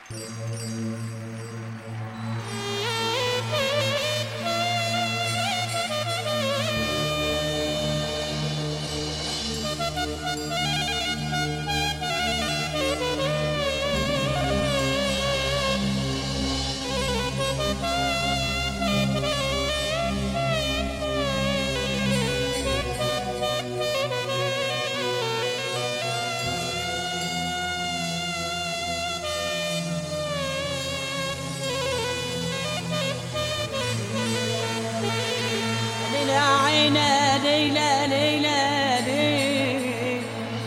ليلى عينا ليلى ليلى ليلى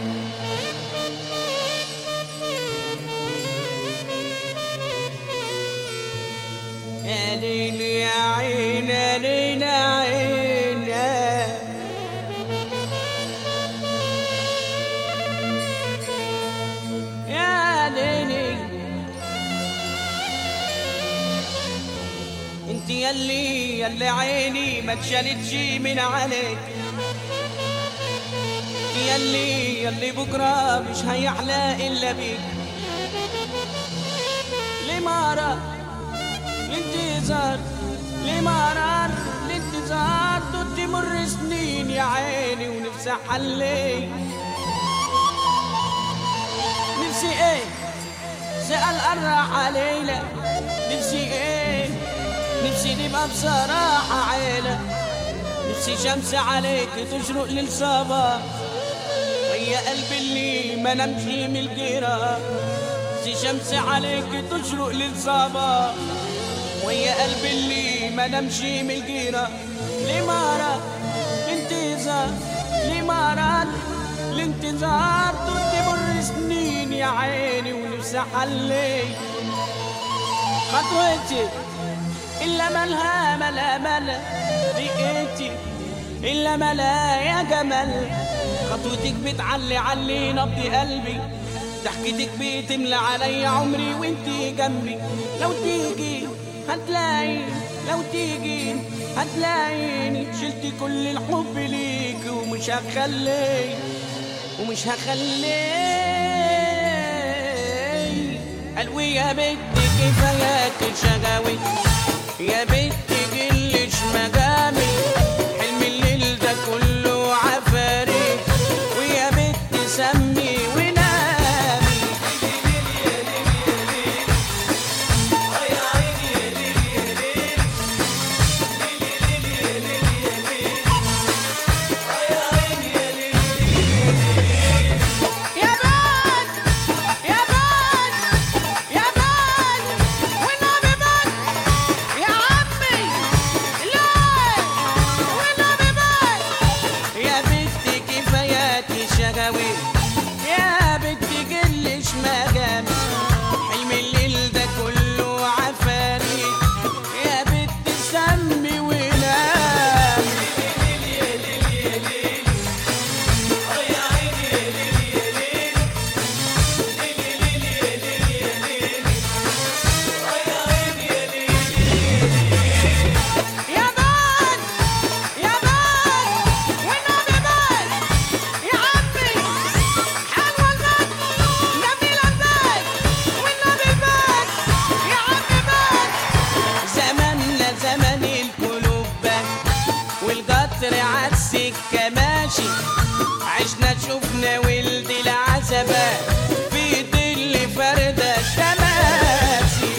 يا ليل يا عينا ليلى عينا يا ليلي انت يلي يلي عيني ما اتشالتش من عليك يلي يلي بكره مش هيحلى الا بيك لمرة الانتظار لمرار الانتظار دول تمر سنين يا عيني ونفسي حلي نفسي ايه سأل الراحة ليلى نفسي ايه نفسي نبقى بصراحة عيلة نفسي شمس عليك تشرق للصباح ويا قلبي اللي ما نمش من الجيرة نفسي شمس عليك تشرق للصباح ويا قلبي اللي ما نمش من الجيرة لمرة الانتظار لمرة الانتظار دول تمر سنين يا عيني ونفسي حلي خطوتي إلا مالها ملا ملا رئيتي إلا ملا يا جمال خطوتك بتعلي علي نبض قلبي ضحكتك بتملى علي عمري وانتي جنبي لو تيجي هتلاقي لو تيجي هتلاقيني شلت كل الحب ليك ومش هخلي ومش هخلي قلبي يا بنت كفاياك شغاوي يا بنت جلش مجامي حلم الليل ده كله عفاريت ويا بنت سمي ونامي يا بان يا بان يا بان والنبي بان يا عمي لا والنبي بان يا بنتي كفاياتي شغاوي يا بنتي جلش مجامي حلم الليل ده كله عفاريت يا بنتي سمي ونامي يا بان يا بان والنبي بان يا عمي حلوة البان جميلة البان والنبي بان يا عمي بان زماننا زمن القلوب بان والقطر عالسكة ماشي عشنا شفنا ولد العزبة في ظل فردة شماسي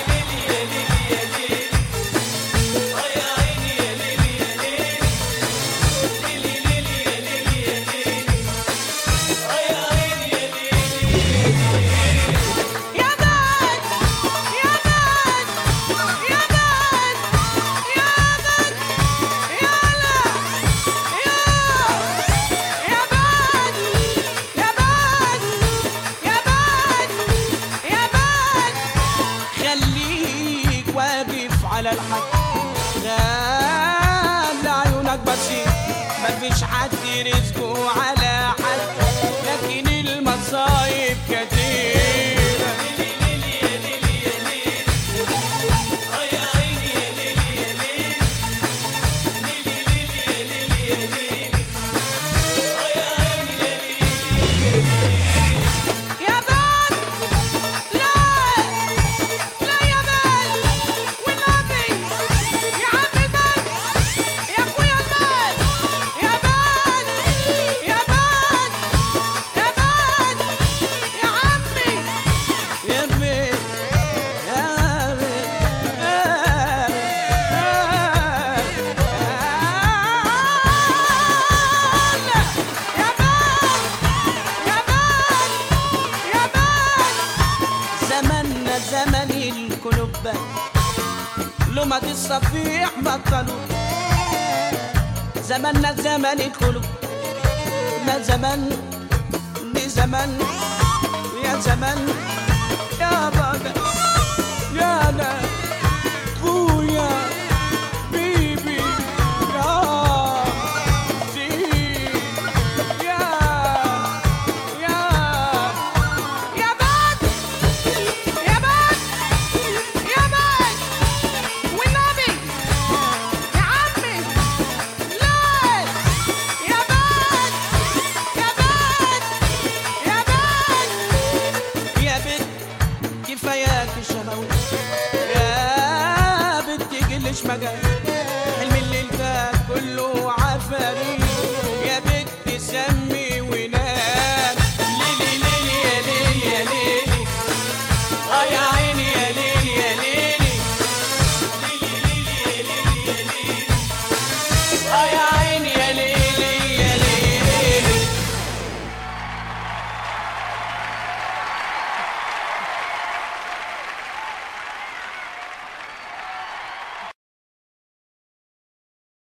يا بان يا بان يا بان يا بان يا لا يا يا بان يا بان يا بان يا بان خليك واقف على الحد غاب لعيونك بسيط مفيش حد رزقه على حد لكن المصايب كتيرة يا بان لا المحبة لمة الصفيح بطلوا زماننا زمن القلوب ما زمن لزمن يا زمن